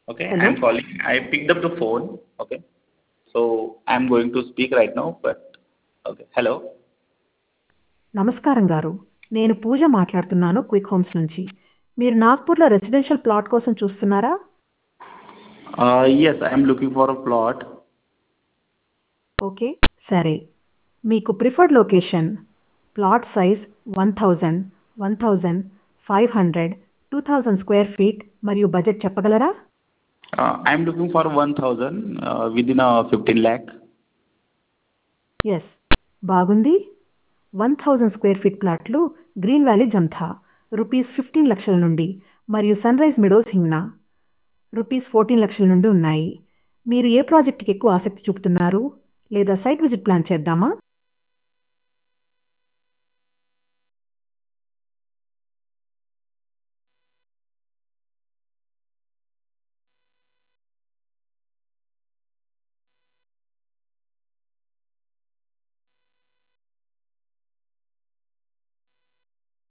Okay, Hello? I'm calling. I picked up the phone. Okay, so I'm going to speak right now. But okay, hello. నమస్కారం గారు నేను పూజ మాట్లాడుతున్నాను quick homes నుంచి మీరు నాగ్పూర్లో residential plot కోసం చూస్తున్నారా Uh, yes, I'm looking for a plot. Okay సరే మీకు preferred location plot size one thousand one thousand five hundred two thousand square feet మరియు బడ్జెట్ చెప్పగలరా Uh, I'm looking for 1,000 uh, within a 15 lakh. Yes బాగుంది one thousand square feet ప్లాట్లు green valley Jamtha rupees fifteen లక్షల నుండి మరియు sunrise meadows Hingna rupees fourteen లక్షల నుండి ఉన్నాయి మీరు ఏ ప్రాజెక్ట్కి ఎక్కువ ఆసక్తి చూపుతున్నారు లేదా సైట్ విజిట్ ప్లాన్ చేద్దామా